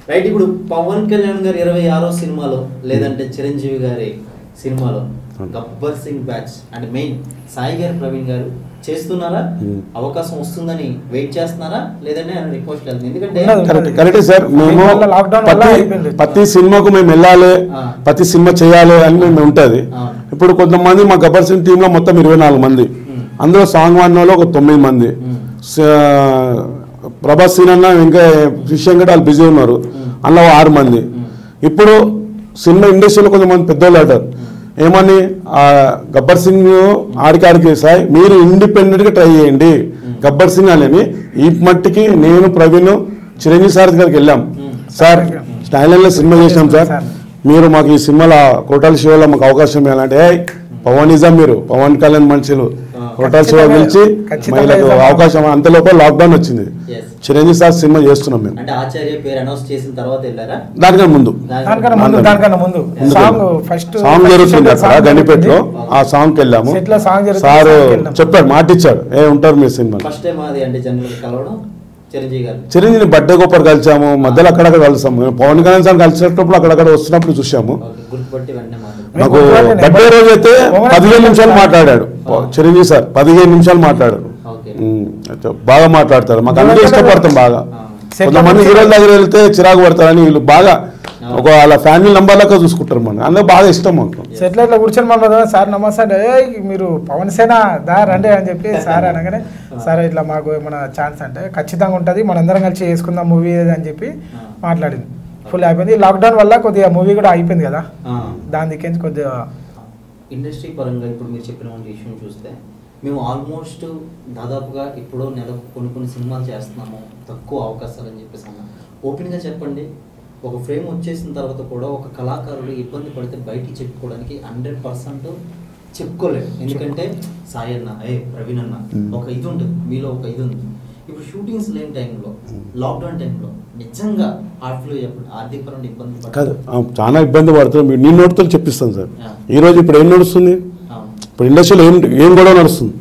Right ఇప్పుడు పవన్ కళ్యాణ్ గారు ఇరవై ఆరో సినిమాలో లేదంటే చిరంజీవి గారి సినిమాలో గబ్బర్ సింగ్ బ్యాచ్ అంటే మెయిన్ సాయి గారు ప్రవీణ్ గారు చేస్తున్నారా Hmm. అవకాశం వస్తుందని వెయిట్ చేస్తున్నారా లేదంటే ఆయన రిక్వెస్ట్ వెళ్తుంది ఎందుకంటే ఉన్నది. కరెక్ట్ కరెక్టే సార్ మేము దీనివల్ల లాక్డౌన్ వల్ల ప్రతి అయిపోయింది. ప్రతి సినిమాకు మేము వెళ్ళాలి ఆ. ప్రతి సినిమా చేయాలి అని మేము ఉంటుంది ఆ. ఇప్పుడు కొంతమంది మా గబ్బర్ సింగ్ టీంలో మొత్తం ఇరవై నాలుగు మంది ఉమ్. అందులో సాంగ్ వన్ వాళ్ళు ఒక తొమ్మిది మంది ఉమ్. స- ప్రభాస్ సీన్ అన్న ఇంకా విషయం కూడా వాళ్ళు బిజీ ఉన్నారు అందులో ఆరు మంది ఇప్పుడు సినిమా ఇండస్ట్రీలో కొంతమంది పెద్దోళ్ళు అంటారు ఏమని ఆ గబ్బర్ సింగ్ ఆడికి ఆడికి సాయి మీరు ఇండిపెండెంట్ గా ట్రై చేయండి గబ్బర్ సింగ్ అని ఈ మట్టికి నేను ప్రవీణ్ చిరంజీవి సార్ దగ్గరికి వెళ్ళాం సార్ స్టైల్ లో సినిమా చేసినాం సార్ మీరు మాకు ఈ సినిమాలో కోటాల షోలో మాకు అవకాశం ఇవ్వాలంటే "ఏయ్, పవన్ ఇజం మీరు పవన్ కళ్యాణ్ మనుషులు కోటాల షో పిలిచి ఖచ్చితంగా మహిళలకు ఇద్దాం. అవకాశం అంతలోపల లాక్డౌన్ వచ్చింది Yes. చిరంజీవి సార్ సినిమా చేస్తున్నాం మేము అంటే ఆచార్య పేరు అనౌన్స్ చేసిన తర్వాత వెళ్ళారా దానికన్నా ముందు దానికన్నా ముందు ముందు. దానికన్నా ముందు ముందు సాంగ్ వెళ్ళాం. ఫస్ట్ సాంగ్ జరుగుతుంది అక్కడ గణిపేటలో ఆ సాంగ్ కి వెళ్ళాము సెట్ లో సాంగ్ జరుగుతుంది, సార్ సాంగ్కి వెళ్ళాం. చెప్పాడు మాట ఇచ్చాడు ఏ ఉంటారు మీ సినిమా ఫస్ట్ టైం అది అంటే జనరల్ కలవడం చిరంజీవి గారు చిరంజీవి బర్త్డే గొప్పలు కలిసాము మధ్యలో అక్కడక్కడ కలిసాము పవన్ కళ్యాణ్ సార్ కలిసినప్పుడు అక్కడక్కడ వస్తున్నప్పుడు చూసాము ఓకే గుర్తుపట్టి వెంటనే మాట్లాడు మేము నాకు గుర్తుపట్టలేదు. బర్త్డే రోజు అయితే ఓవర్ పదిహేను నిమిషాలు మాట్లాడాడు చిరంజీవి సార్ పదిహేను నిమిషాలు మాట్లాడాడు ఓకే ఉమ్, అయితే బాగా మాట్లాడతారు మాకు అందరూ ఇష్టపడతాం బాగా ఆ. కొంతమంది హీరోల దగ్గర వెళ్తే చిరాకు పడతారని వీళ్ళు బాగా ఒక వాళ్ళ ఫ్యామిలీ నంబర్ లెక్క చూసుకుంటారు మన అందులో బాగా ఇష్టం మాకు సెట్లో ఇట్లా కూర్చొని మళ్ళీ సార్ నమస్తే అంటే "ఏయ్, మీరు పవన్ సేన దా రండి అని చెప్పి సార్ అనగానే సార్ ఇట్లా మాకు ఏమైనా ఛాన్స్ అంటే ఖచ్చితంగా ఉంటుంది మనందరం కలిసి చేసుకుందాం మూవీ అని చెప్పి మాట్లాడింది ఫుల్ అయిపోయింది లాక్డౌన్ వల్ల కొద్దిగా మూవీ కూడా అయిపోయింది కదా ఆ. దాని దిక్కించి కొద్దిగా ఇండస్ట్రీ పరంగా ఇప్పుడు మీరు చెప్పిన విషయం చూస్తే మేము ఆల్మోస్ట్ దాదాపుగా ఇప్పుడు నెలకు కొన్ని కొన్ని సినిమాలు చేస్తున్నాము తక్కువ అవకాశాలు అని చెప్పేసి అన్నా ఓపెన్గా చెప్పండి ఒక ఫ్రేమ్ వచ్చేసిన తర్వాత కూడా ఒక కళాకారుడు ఇబ్బంది పడితే బయటికి చెప్పుకోవడానికి హండ్రెడ్ పర్సెంట్ చెప్పుకోలేడు ఎందుకంటే సాయి అన్న ఏ ప్రవీణ్ అన్న ఒక ఇది ఉంటుంది మీలో ఒక ఇది ఉంది ఇప్పుడు షూటింగ్స్ లేని టైంలో లాక్డౌన్ టైంలో నిజంగా ఆర్ట్లో చెప్పండి ఆర్థిక పరంగా ఇబ్బంది పడ్డారు. కాదు ఆ, చాలా ఇబ్బంది పడుతున్నాం మీరు నీ నోటితో చెప్పిస్తాను సార్ ఆ. ఈ రోజు ఇప్పుడు ఏం నడుస్తుంది అవును. ఇప్పుడు ఇండస్ట్రీలో ఏం ఏం గొడవ నడుస్తుంది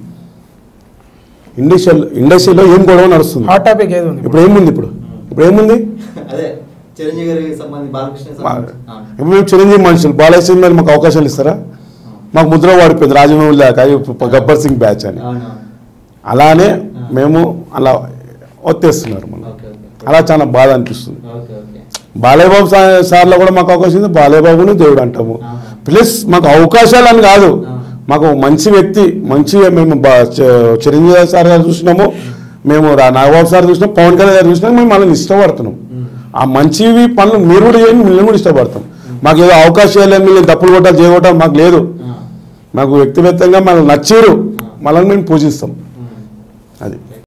ఇండస్ట్రీలో ఇండస్ట్రీలో ఏం గొడవ నడుస్తుంది హాట్ టాపిక్ ఏది ఉంది ఇప్పుడు ఏముంది ఇప్పుడు ఇప్పుడు ఏముంది అదే చిరంజీవి గారికి సంబంధించి బాలకృష్ణ సంబంధించి అవును. ఇప్పుడు మేము చిరంజీవి మనుషులు బాలయ్య సినిమాలు మాకు అవకాశాలు ఇస్తారా మాకు ముద్ర వాడిపోయింది రాజమౌళి లేక ఈ గబ్బర్ సింగ్ బ్యాచ్ అని అవునవును అలానే మేము అలా ఒత్తేస్తున్నారు మనం ఓకే ఓకే అలా చాలా బాధ అనిపిస్తుంది ఓకే ఓకే బాలయ్య బాబు సా- సార్లో కూడా మాకు అవకాశం ఉంది బాలయ్య బాబుని దేవుడు అంటాము ఆ. ప్లస్ మాకు అవకాశాలు అని కాదు ఆ. మాకు మంచి వ్యక్తి మంచి మేము బా- చ- చిరంజీవి సార్ గారు చూసినాము మేము రా- నాగబాబు సార్ చూసినాం పవన్ కళ్యాణ్ గారు చూసినాం మేము మనల్ని ఇష్టపడుతున్నాం ఆ మంచివి పనులు మీరు కూడా చేయండి మిమ్మల్ని కూడా ఇష్టపడతాం మాకు ఏదో అవకాశాలు మిమ్మల్ని తప్పులు కొట్టాలి చేయగొట్టాలి మాకు లేదు ఆ. మాకు వ్యక్తిగతంగా మనల్ని నచ్చారు మనల్ని మేము పూజిస్తాం ఉమ్. అది